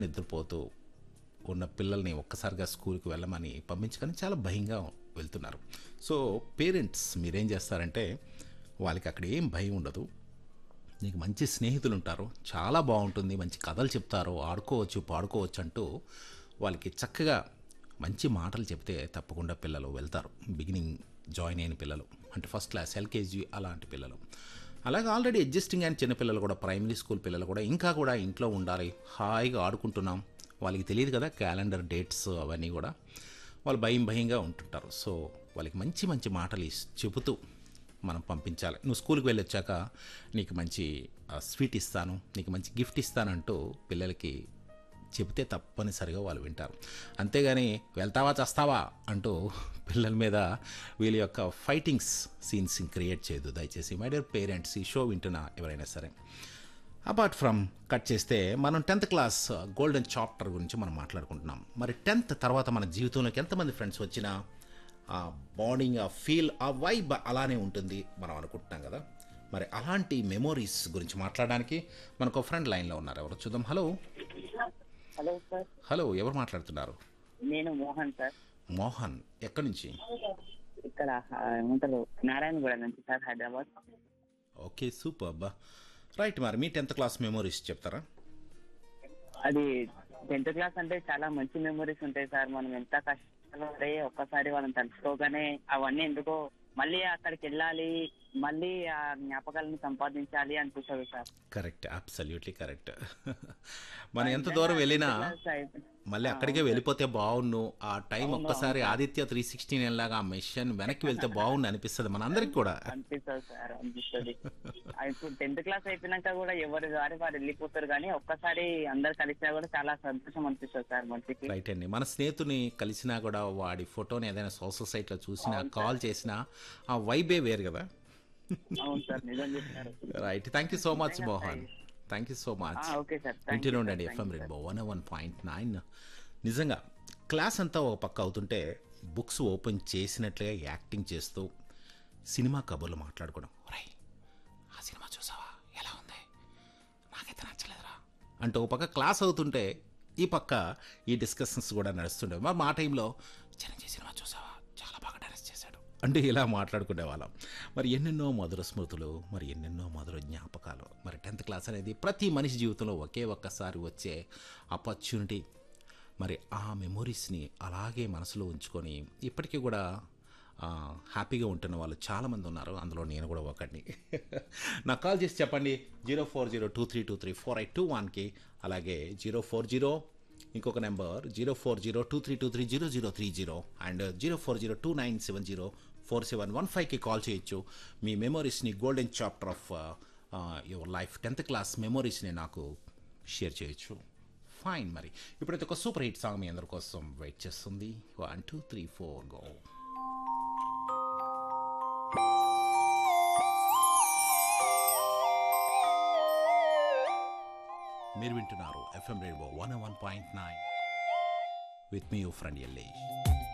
నిద్రపోతూ ఉన్న పిల్లల్ని ఒక్కసారిగా స్కూల్కి వెళ్ళమని పంపించుకొని చాలా భయంగా వెళ్తున్నారు సో పేరెంట్స్ మీరేం చేస్తారంటే వాళ్ళకి అక్కడ ఏం భయం ఉండదు నీకు మంచి స్నేహితులు ఉంటారు చాలా బాగుంటుంది మంచి కథలు చెప్తారు ఆడుకోవచ్చు పాడుకోవచ్చు అంటూ వాళ్ళకి చక్కగా మంచి మాటలు చెప్తే తప్పకుండా పిల్లలు వెళ్తారు బిగినింగ్ జాయిన్ అయిన పిల్లలు అంటే ఫస్ట్ క్లాస్ ఎల్కేజీ అలాంటి పిల్లలు అలాగే ఆల్రెడీ అడ్జస్టింగ్ అయిన చిన్న పిల్లలు కూడా ప్రైమరీ స్కూల్ పిల్లలు కూడా ఇంకా కూడా ఇంట్లో ఉండాలి హాయిగా ఆడుకుంటున్నాం వాళ్ళకి తెలియదు కదా క్యాలెండర్ డేట్స్ అవన్నీ కూడా వాళ్ళు భయం భయంగా ఉంటుంటారు సో వాళ్ళకి మంచి మంచి మాటలు ఇస్- చెబుతూ మనం పంపించాలి నువ్వు స్కూల్కి వెళ్ళి వచ్చాక నీకు మంచి ఆ, స్వీట్ ఇస్తాను నీకు మంచి గిఫ్ట్ ఇస్తానంటూ పిల్లలకి చెబితే తప్పనిసరిగా వాళ్ళు వింటారు అంతేగాని వెళ్తావా చేస్తావా అంటూ పిల్లల మీద వీళ్ళ యొక్క ఫైటింగ్స్ సీన్స్ క్రియేట్ చేయదు దయచేసి మై డియర్ పేరెంట్స్ ఈ షో వింటున్న ఎవరైనా సరే అపార్ట్ ఫ్రమ్ కట్ చేస్తే మనం టెన్త్ క్లాస్ గోల్డెన్ చాప్టర్ గురించి మనం మాట్లాడుకుంటున్నాం మరి టెన్త్ తర్వాత మన జీవితంలోకి ఎంతమంది ఫ్రెండ్స్ వచ్చినా ఆ బాండింగ్ ఆ ఫీల్ ఆ వైబ్ అలానే ఉంటుంది మనం అనుకుంటున్నాం కదా మరి అలాంటి మెమోరీస్ గురించి మాట్లాడడానికి మనకు ఒక ఫ్రెండ్ లైన్లో ఉన్నారు ఎవరు చూద్దాం హలో హలో సార్ హలో ఎవరు మాట్లాడుతున్నారు నేను మోహన్ సార్ మోహన్ ఎక్కడి నుంచి ఇక్కడ ఆ, ఏమంటారు నారాయణగూడ నుంచి సార్ హైదరాబాద్ ఓకే సూపర్ అబ్బా రైట్ మరి మీ టెన్త్ క్లాస్ మెమోరీస్ చెప్తారా అది టెన్త్ క్లాస్ అంటే చాలా మంచి మెమరీస్ ఉంటాయి సార్ మనం ఎంత కష్టాలు పడి ఒక్కసారి వాళ్ళని తలుచుకోగానే అవన్నీ ఎందుకో మళ్ళీ అక్కడికి వెళ్ళాలి మళ్ళీ ఆ జ్ఞాపకాలను సంపాదించాలి అనిపిస్తుంది సార్ కరెక్ట్ అబ్సల్యూట్లీ కరెక్ట్ మనం ఎంత దూరం వెళ్ళినా మళ్ళీ అక్కడికే వెళ్ళిపోతే బాగుండు ఆ టైం ఒక్కసారి ఆదిత్య త్రీ సిక్స్టీన్ వెళ్ళాగా ఆ మిషన్ వెనక్కి వెళ్తే బాగుండు అనిపిస్తుంది మన అందరికి కూడా అనిపిస్తుంది సార్ అనిపిస్తుంది ఆ, ఇప్పుడు టెన్త్ క్లాస్ అయిపోయినాక కూడా ఎవరు గారి వారు వెళ్ళిపోతారు కానీ ఒక్కసారి అందరు కలిసినా కూడా చాలా సంతోషం అనిపిస్తుంది సార్ మనిషికి రైట్ అండి మన స్నేహితుని కలిసినా కూడా వాడి ఫోటోని ఏదైనా సోషల్ సైట్లో చూసినా కాల్ చేసినా ఆ వైబే వేరు కదా అవును సార్ నిజం చెప్తారు right thank you so much Mohan thank you so much okay sir వింటూనే ఉండండి FM rainbow one one point nine నిజంగా క్లాస్ అంతా ఒక పక్క అవుతుంటే బుక్స్ ఓపెన్ చేసినట్లుగా యాక్టింగ్ చేస్తూ సినిమా కబుర్లు మాట్లాడుకోవడం రై ఆ సినిమా చూసావా ఎలా ఉంది నాకైతే నచ్చలేదురా అంటూ ఒక పక్క క్లాస్ అవుతుంటే ఈ పక్క ఈ డిస్కషన్స్ కూడా నడుస్తుండే మరి మా టైంలో చిరంజీవి సినిమా చూసావా చాలా బాగా డైరెక్ట్ చేశాడు అంటే ఇలా మాట్లాడుకునే వాళ్ళం మరి ఎన్నెన్నో మధుర స్మృతులు మరి ఎన్నెన్నో మధుర జ్ఞాపకాలు మరి టెన్త్ క్లాస్ అనేది ప్రతి మనిషి జీవితంలో ఒకే ఒక్కసారి వచ్చే ఆపర్చునిటీ మరి ఆ మెమొరీస్ని అలాగే మనసులో ఉంచుకొని ఇప్పటికీ కూడా ఆ, హ్యాపీగా ఉంటున్న వాళ్ళు చాలామంది ఉన్నారు అందులో నేను కూడా ఒకడిని నాకు కాల్ చేసి చెప్పండి zero four zero two three two three four eight two వన్కి అలాగే జీరో ఫోర్ జీరో ఇంకొక number zero four zero two three two three zero zero three zero and zero four zero two nine seven zero four seven one ఫైవ్కి call చేయొచ్చు మీ మెమొరీస్ని golden chapter of your life tenth class మెమొరీస్ని నాకు share చేయొచ్చు fine మరి ఇప్పుడైతే ఒక సూపర్ హిట్ సాంగ్ మీ అందరి కోసం వెయిట్ చేస్తుంది one two three four go మీరు వింటున్నారు FM radio one one point nine with మీ యూ ఫ్రెండ్ ఎల్లేష్